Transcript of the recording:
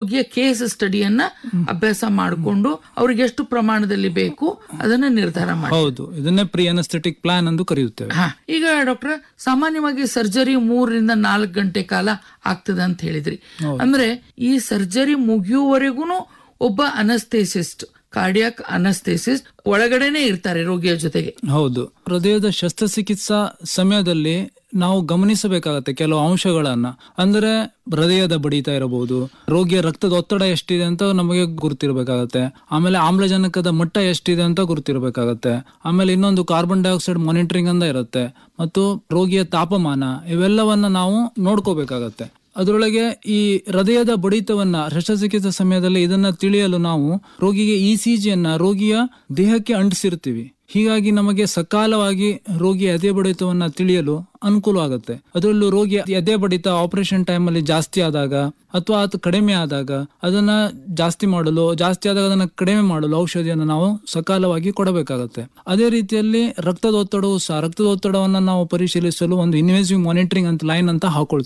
ರೋಗಿಯ ಕೇಸ್ ಸ್ಟಡಿಯನ್ನ ಅಭ್ಯಾಸ ಮಾಡಿಕೊಂಡು ಅವ್ರಿಗೆ ಎಷ್ಟು ಪ್ರಮಾಣದಲ್ಲಿ ಬೇಕು ಅದನ್ನ ನಿರ್ಧಾರ ಮಾಡಿ ಹೌದು ಇದನ್ನೇ ಪ್ರಿ ಅನಸ್ಥೆಟಿಕ್ ಪ್ಲಾನ್ ಎಂದು ಕರೆಯುತ್ತೇವೆ ಹಾ ಈಗ ಡಾಕ್ಟರ್ ಸಾಮಾನ್ಯವಾಗಿ ಸರ್ಜರಿ ಮೂರರಿಂದ ನಾಲ್ಕು ಗಂಟೆ ಕಾಲ ಆಗ್ತದೆ ಅಂತ ಹೇಳಿದ್ರಿ ಅಂದ್ರೆ ಈ ಸರ್ಜರಿ ಮುಗಿಯುವವರೆಗೂ ಒಬ್ಬ ಅನಸ್ಥೇಸಿಸ್ಟ್ ಕಾರ್ಡಿಯಾಕ್ ಅನಸ್ಥೇಸಿಸ್ಟ್ ಒಳಗಡೆನೆ ಇರ್ತಾರೆ ರೋಗಿಯ ಜೊತೆಗೆ ಹೌದು ಹೃದಯದ ಶಸ್ತ್ರಚಿಕಿತ್ಸಾ ಸಮಯದಲ್ಲಿ ನಾವು ಗಮನಿಸಬೇಕಾಗತ್ತೆ ಕೆಲವು ಅಂಶಗಳನ್ನ ಅಂದ್ರೆ ಹೃದಯದ ಬಡಿತ ಇರಬಹುದು ರೋಗಿಯ ರಕ್ತದ ಒತ್ತಡ ಎಷ್ಟಿದೆ ಅಂತ ನಮಗೆ ಗುರುತಿರಬೇಕಾಗತ್ತೆ ಆಮೇಲೆ ಆಮ್ಲಜನಕದ ಮಟ್ಟ ಎಷ್ಟಿದೆ ಅಂತ ಗುರುತಿರಬೇಕಾಗತ್ತೆ ಆಮೇಲೆ ಇನ್ನೊಂದು ಕಾರ್ಬನ್ ಡೈಆಕ್ಸೈಡ್ ಮಾನಿಟರಿಂಗ್ ಅಂತ ಇರುತ್ತೆ ಮತ್ತು ರೋಗಿಯ ತಾಪಮಾನ ಇವೆಲ್ಲವನ್ನ ನಾವು ನೋಡ್ಕೋಬೇಕಾಗತ್ತೆ ಅದರೊಳಗೆ ಈ ಹೃದಯದ ಬಡಿತವನ್ನ ಶಸ್ತ್ರಚಿಕಿತ್ಸೆ ಸಮಯದಲ್ಲಿ ಇದನ್ನ ತಿಳಿಯಲು ನಾವು ರೋಗಿಗೆ ಇ ಸಿ ಜಿಯನ್ನ ರೋಗಿಯ ದೇಹಕ್ಕೆ ಅಂಟಿಸಿರ್ತೀವಿ ಹೀಗಾಗಿ ನಮಗೆ ಸಕಾಲವಾಗಿ ರೋಗಿಯ ಎದೆ ಬಡಿತವನ್ನ ತಿಳಿಯಲು ಅನುಕೂಲ ಆಗುತ್ತೆ ಅದರಲ್ಲೂ ರೋಗಿ ಎದೆ ಬಡಿತ ಆಪರೇಷನ್ ಟೈಮ್ ಅಲ್ಲಿ ಜಾಸ್ತಿ ಆದಾಗ ಅಥವಾ ಅದು ಕಡಿಮೆ ಆದಾಗ ಅದನ್ನ ಜಾಸ್ತಿ ಮಾಡಲು ಜಾಸ್ತಿ ಆದಾಗ ಅದನ್ನ ಕಡಿಮೆ ಮಾಡಲು ಔಷಧಿಯನ್ನು ನಾವು ಸಕಾಲವಾಗಿ ಕೊಡಬೇಕಾಗತ್ತೆ ಅದೇ ರೀತಿಯಲ್ಲಿ ರಕ್ತದ ಒತ್ತಡವು ಸಹ ರಕ್ತದ ಒತ್ತಡವನ್ನ ನಾವು ಪರಿಶೀಲಿಸಲು ಒಂದು ಇನ್ವೆಸಿವ್ ಮಾನಿಟರಿಂಗ್ ಅಂತ ಲೈನ್ ಅಂತ ಹಾಕೊಳ್ತೇವೆ